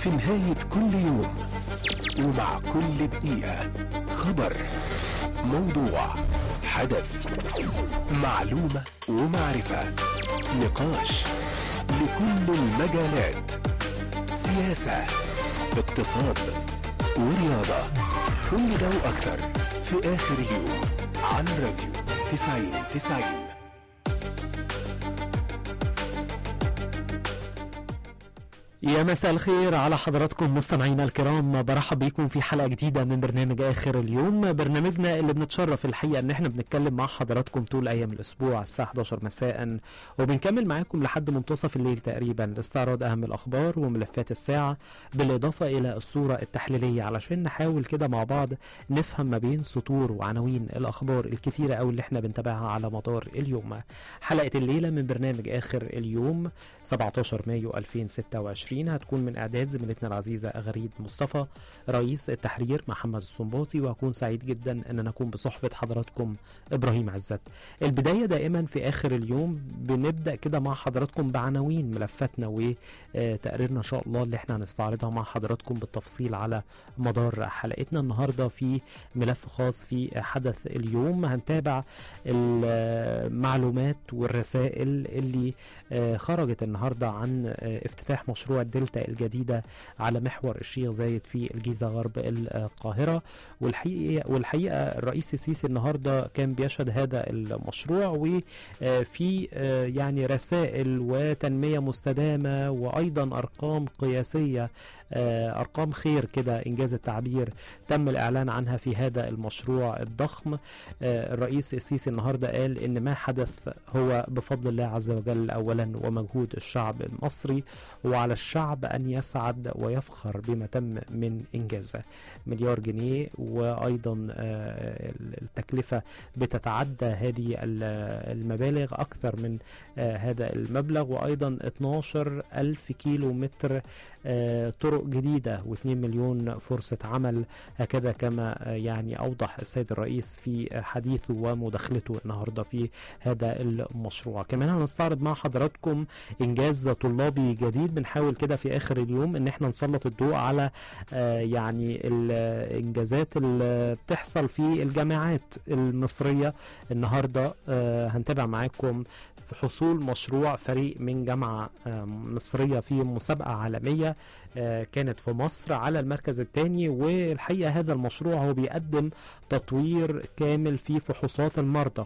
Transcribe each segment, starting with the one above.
في نهاية كل يوم ومع كل دقيقة خبر موضوع حدث معلومة ومعرفة نقاش لكل المجالات سياسة اقتصاد ورياضة كل ده وأكتر في آخر اليوم على الراديو 90 90 يا مساء الخير على حضراتكم مستمعينا الكرام برحب بيكم في حلقه جديده من برنامج اخر اليوم برنامجنا اللي بنتشرف الحقيقه ان احنا بنتكلم مع حضراتكم طول ايام الاسبوع الساعه 11 مساء وبنكمل معاكم لحد منتصف الليل تقريبا لاستعراض اهم الاخبار وملفات الساعه بالاضافه الى الصوره التحليليه علشان نحاول كده مع بعض نفهم ما بين سطور وعناوين الاخبار الكتيره قوي اللي احنا بنتابعها على مدار اليوم حلقه الليله من برنامج اخر اليوم 17 مايو 2026 هتكون من اعداد زميلتنا العزيزه غريب مصطفى رئيس التحرير محمد الصنباطي وهكون سعيد جدا ان انا اكون بصحبه حضراتكم ابراهيم عزت البدايه دائما في اخر اليوم بنبدا كده مع حضراتكم بعناوين ملفاتنا وتقريرنا ان شاء الله اللي احنا هنستعرضها مع حضراتكم بالتفصيل على مدار حلقتنا النهارده في ملف خاص في حدث اليوم هنتابع المعلومات والرسائل اللي خرجت النهارده عن افتتاح مشروع الدلتا الجديدة على محور الشيخ زايد في الجيزة غرب القاهرة والحقيقة, والحقيقة الرئيس السيسي النهاردة كان بيشهد هذا المشروع وفي يعني رسائل وتنمية مستدامة وأيضا أرقام قياسية أرقام خير كده إنجاز التعبير تم الإعلان عنها في هذا المشروع الضخم الرئيس السيسي النهاردة قال إن ما حدث هو بفضل الله عز وجل أولا ومجهود الشعب المصري وعلى الشعب أن يسعد ويفخر بما تم من إنجازه مليار جنيه وأيضا التكلفة بتتعدى هذه المبالغ أكثر من هذا المبلغ وأيضا 12 ألف كيلو متر طرق جديدة و2 مليون فرصة عمل هكذا كما يعني أوضح السيد الرئيس في حديثه ومداخلته النهاردة في هذا المشروع كمان هنستعرض مع حضراتكم إنجاز طلابي جديد بنحاول كده في آخر اليوم إن احنا نسلط الضوء على يعني الإنجازات اللي بتحصل في الجامعات المصرية النهاردة هنتابع معاكم في حصول مشروع فريق من جامعة مصرية في مسابقة عالمية كانت في مصر على المركز الثاني والحقيقة هذا المشروع هو بيقدم تطوير كامل في فحوصات المرضى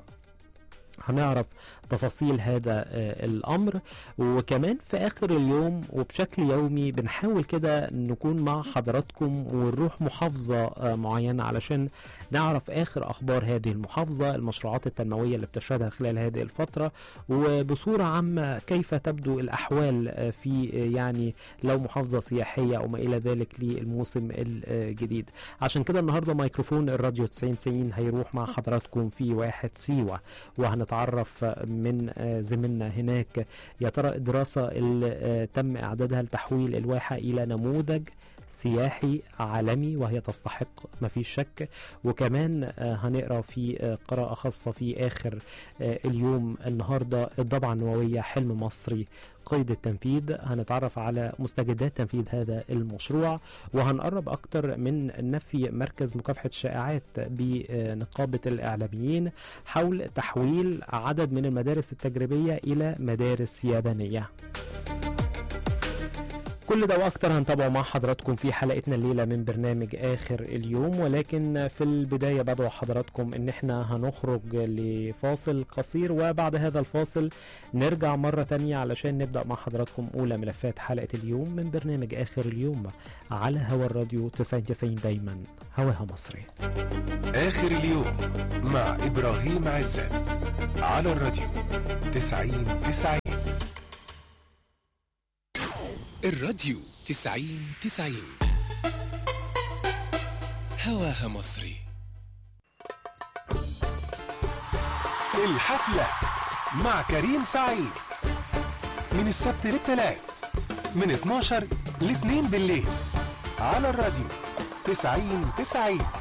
هنعرف تفاصيل هذا الامر وكمان في اخر اليوم وبشكل يومي بنحاول كده نكون مع حضراتكم ونروح محافظه معينه علشان نعرف اخر اخبار هذه المحافظه المشروعات التنمويه اللي بتشهدها خلال هذه الفتره وبصوره عامه كيف تبدو الاحوال في يعني لو محافظه سياحيه او ما الى ذلك للموسم الجديد عشان كده النهارده ميكروفون الراديو 90 90 هيروح مع حضراتكم في واحد سيوه وهنتعرف من زميلنا هناك يا ترى الدراسة اللي تم إعدادها لتحويل الواحة إلى نموذج سياحي عالمي وهي تستحق ما فيش شك وكمان هنقرا في قراءة خاصة في آخر اليوم النهاردة الضبعة النووية حلم مصري قيد التنفيذ هنتعرف على مستجدات تنفيذ هذا المشروع وهنقرب أكتر من نفي مركز مكافحة الشائعات بنقابة الإعلاميين حول تحويل عدد من المدارس التجريبية إلى مدارس يابانية كل ده واكتر هنتابعه مع حضراتكم في حلقتنا الليله من برنامج اخر اليوم ولكن في البدايه بدعو حضراتكم ان احنا هنخرج لفاصل قصير وبعد هذا الفاصل نرجع مره تانية علشان نبدا مع حضراتكم اولى ملفات حلقه اليوم من برنامج اخر اليوم على هوا الراديو 99 دايما هواها مصري آخر اليوم مع إبراهيم عزت على الراديو 90 90 الراديو 90 90 هواها مصري الحفلة مع كريم سعيد من السبت للتلات من 12 ل 2 بالليل على الراديو 90 90